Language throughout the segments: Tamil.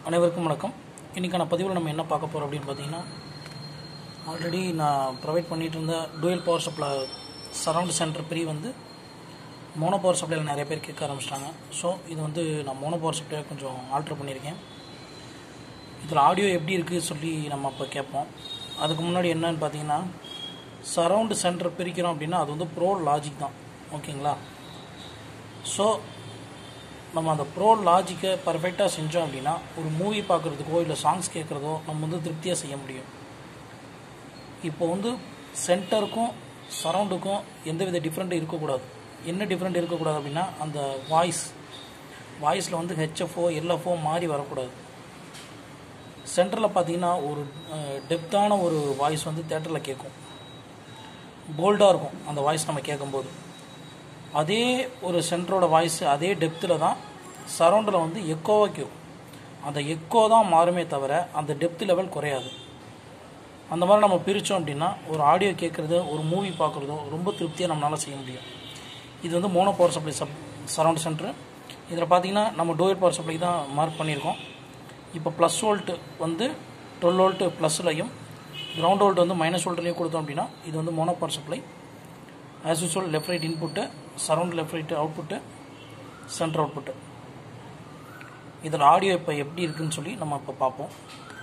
அனைவருக்கும் வணக்கம் இன்றைக்கான பதிவில் நம்ம என்ன பார்க்க போகிறோம் அப்படின்னு பார்த்தீங்கன்னா ஆல்ரெடி நான் ப்ரொவைட் பண்ணிட்டு இருந்த dual power supply surround center பிரி வந்து மோனோ பவர் சப்ளையில் நிறைய பேர் கேட்க ஆரம்பிச்சிட்டாங்க ஸோ இது வந்து நான் மோனோ பவர் சப்ளையை கொஞ்சம் ஆல்ட்ரு பண்ணியிருக்கேன் இதில் ஆடியோ எப்படி இருக்குது சொல்லி நம்ம இப்போ கேட்போம் அதுக்கு முன்னாடி என்னன்னு பார்த்தீங்கன்னா சரவுண்டு சென்டர் பிரிக்கிறோம் அப்படின்னா அது வந்து ப்ரோ லாஜிக் தான் ஓகேங்களா ஸோ நம்ம அந்த ப்ரோ லாஜிக்கை பர்ஃபெக்டாக செஞ்சோம் அப்படின்னா ஒரு மூவி பார்க்குறதுக்கோ இல்லை சாங்ஸ் கேட்குறதோ நம்ம வந்து திருப்தியாக செய்ய முடியும் இப்போ வந்து சென்டருக்கும் சரவுண்டுக்கும் எந்தவித டிஃப்ரெண்ட் இருக்கக்கூடாது என்ன டிஃப்ரெண்ட் இருக்கக்கூடாது அப்படின்னா அந்த வாய்ஸ் வாய்ஸில் வந்து ஹெச்எஃப்ஓ எல்எஃப்ஓ மாறி வரக்கூடாது சென்டரில் பார்த்தீங்கன்னா ஒரு டெப்த்தான ஒரு வாய்ஸ் வந்து தேட்டரில் கேட்கும் போல்டாக இருக்கும் அந்த வாய்ஸ் நம்ம கேட்கும்போது அதே ஒரு சென்டரோட வாய்ஸ் அதே டெப்த்தில் தான் சரௌண்டில் வந்து எக்கோவாக கேட்கும் அந்த எக்கோ தான் மாறுமே தவிர அந்த டெப்த் லெவல் குறையாது அந்த மாதிரி நம்ம பிரித்தோம் அப்படின்னா ஒரு ஆடியோ கேட்குறது ஒரு மூவி பார்க்குறதோ ரொம்ப திருப்தியாக நம்மளால் செய்ய முடியும் இது வந்து mono power supply sub surround center இதில் பார்த்தீங்கன்னா நம்ம டோயர் பவர் சப்ளை தான் மார்க் பண்ணியிருக்கோம் இப்போ ப்ளஸ் வோல்ட் வந்து டுவெல் வோல்ட் ப்ளஸ்லையும் கிரவுண்ட் வோல்ட் வந்து மைனஸ் வோல்ட்லேயும் கொடுத்தோம் அப்படின்னா இது வந்து mono power supply as usual left right input surround left right output center output இதில் ஆடியோ இப்போ எப்படி இருக்குன்னு சொல்லி நம்ம இப்போ பார்ப்போம்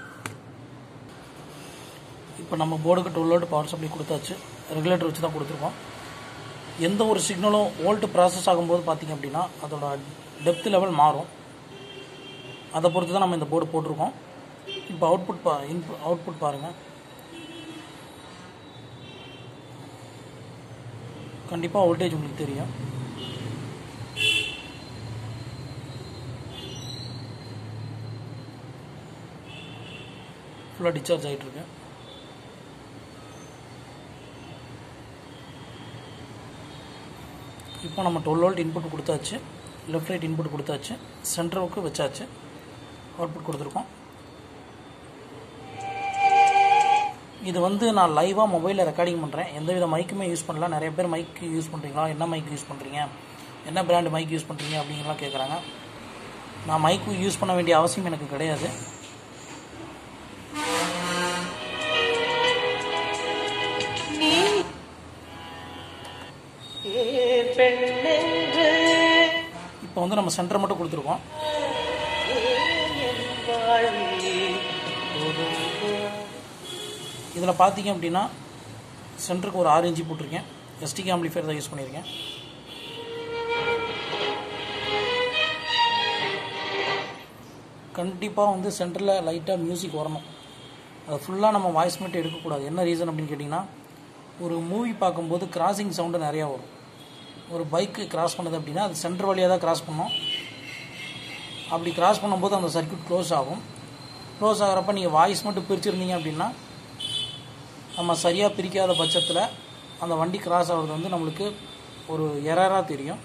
இப்போ நம்ம போர்டுக்கு டுவெல் வோல்ட் பவர் சப்ளை கொடுத்தாச்சு ரெகுலேட்டர் வச்சு தான் கொடுத்துருக்கோம் எந்த ஒரு சிக்னலும் வோல்ட் ப்ராசஸ் ஆகும்போது பார்த்திங்க அப்படின்னா அதோட டெப்த் லெவல் மாறும் அதை பொறுத்து தான் நம்ம இந்த போர்டு போட்டிருக்கோம் இப்போ அவுட்புட் பா இன்புட் அவுட்புட் பாருங்கள் கண்டிப்பாக வோல்டேஜ் உங்களுக்கு தெரியும் ஃபுல்லாக டிஸ்சார்ஜ் ஆகிட்டுருக்கு இப்போ நம்ம டுவெல் வோல்ட் இன்புட் கொடுத்தாச்சு லெஃப்ட் ரைட் இன்புட் கொடுத்தாச்சு சென்டருக்கு வச்சாச்சு அவுட்புட் கொடுத்துருக்கோம் இது வந்து நான் லைவாக மொபைலில் ரெக்கார்டிங் பண்ணுறேன் எந்த வித மைக்குமே யூஸ் பண்ணல நிறைய பேர் மைக் யூஸ் பண்ணுறீங்களா என்ன மைக் யூஸ் பண்ணுறீங்க என்ன பிராண்டு மைக் யூஸ் பண்ணுறீங்க அப்படிங்கலாம் கேட்குறாங்க நான் மைக்கு யூஸ் பண்ண வேண்டிய அவசியம் எனக்கு கிடையாது இப்போ வந்து நம்ம சென்டர் மட்டும் கொடுத்துருக்கோம் இதில் பார்த்தீங்க அப்படின்னா சென்டருக்கு ஒரு ஆறு இன்ச்சு போட்டிருக்கேன் எஸ்டிகே ஆம்பிளிஃபையர் தான் யூஸ் பண்ணியிருக்கேன் கண்டிப்பாக வந்து சென்டரில் லைட்டாக மியூசிக் வரணும் அதை ஃபுல்லாக நம்ம வாய்ஸ் மட்டும் எடுக்கக்கூடாது என்ன ரீசன் அப்படின்னு கேட்டிங்கன்னா ஒரு மூவி பார்க்கும்போது கிராசிங் சவுண்டு நிறையா வரும் ஒரு பைக்கு கிராஸ் பண்ணுது அப்படின்னா அது சென்டர் வழியாக தான் கிராஸ் பண்ணோம் அப்படி கிராஸ் பண்ணும்போது அந்த சர்க்கியூட் க்ளோஸ் ஆகும் க்ளோஸ் ஆகிறப்ப நீங்கள் வாய்ஸ் மட்டும் பிரிச்சிருந்தீங்க அப்படின்னா நம்ம சரியாக பிரிக்காத பட்சத்தில் அந்த வண்டி கிராஸ் ஆகிறது வந்து நம்மளுக்கு ஒரு எரராக தெரியும்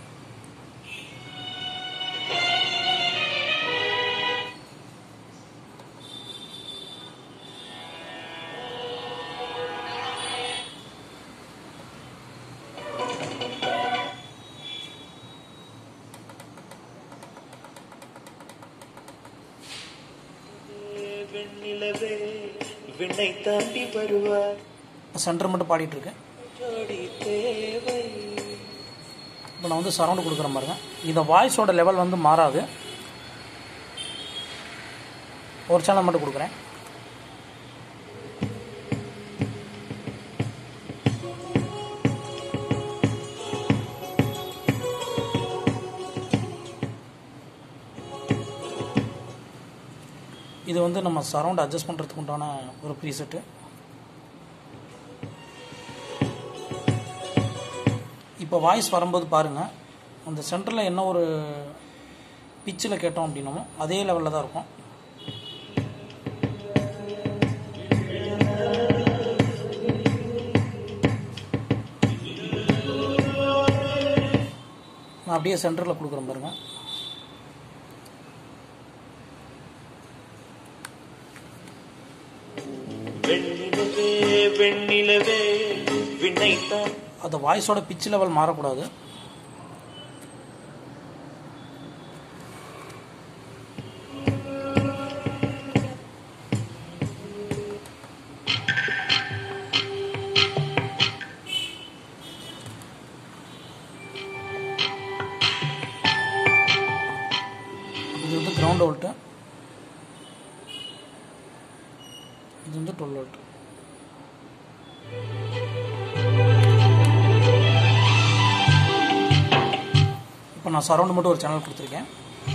வெண்ணிலவே விண்ணை தாண்டி வருவார் சென்டர் மட்டும் பாடிட்டு இருக்கேன் ஜோடி தேவை இப்போ நான் வந்து சரௌண்டு கொடுக்குறேன் பாருங்க இந்த வாய்ஸோட லெவல் வந்து மாறாது ஒரு சேனல் மட்டும் கொடுக்குறேன் இது வந்து நம்ம சரௌண்ட் அட்ஜஸ்ட் பண்ணுறதுக்கு உண்டான ஒரு ப்ரீசெட்டு இப்போ வாய்ஸ் வரும்போது பாருங்கள் அந்த சென்டரில் என்ன ஒரு பிச்சில் கேட்டோம் அப்படின்னமோ அதே லெவலில் தான் இருக்கும் நான் அப்படியே சென்டரில் கொடுக்குறேன் பாருங்கள் வெண்ணிலவே வெண்ணிலவே விண்ணை தான் அந்த வாய்ஸோட பிச் லெவல் மாறக்கூடாது வந்து கிரவுண்ட் வோல்ட்டு இது வந்து டுவெல் வோல்ட் இப்போ நான் சரௌண்ட் மட்டும் ஒரு சேனல் கொடுத்துருக்கேன்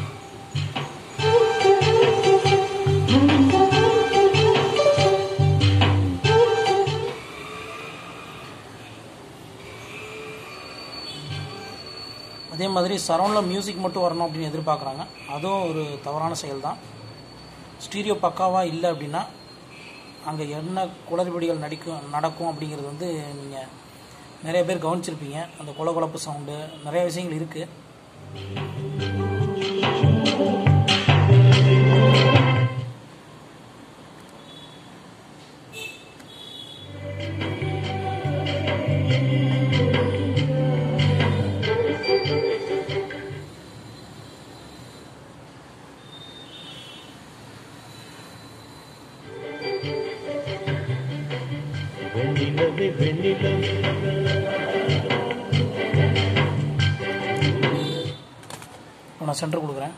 அதே மாதிரி சரௌண்டில் மியூசிக் மட்டும் வரணும் அப்படின்னு எதிர்பார்க்குறாங்க அதுவும் ஒரு தவறான செயல் தான் ஸ்டீரியோ பக்காவாக இல்லை அப்படின்னா அங்கே என்ன குளறுபடிகள் நடிக்கும் நடக்கும் அப்படிங்கிறது வந்து நீங்கள் நிறைய பேர் கவனிச்சிருப்பீங்க அந்த குளகுழப்பு சவுண்டு நிறைய விஷயங்கள் இருக்குது வெண்ணிலவே வெண்ணிலவே இப்போ நான் சென்டர் கொடுக்குறேன்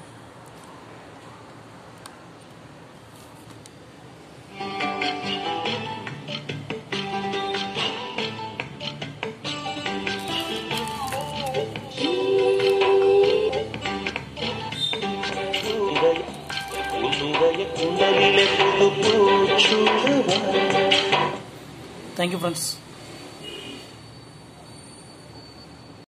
உன்னுடைய குண்டலிலே புது பூச்சுடவா தேங்க்யூ ஃப்ரெண்ட்ஸ்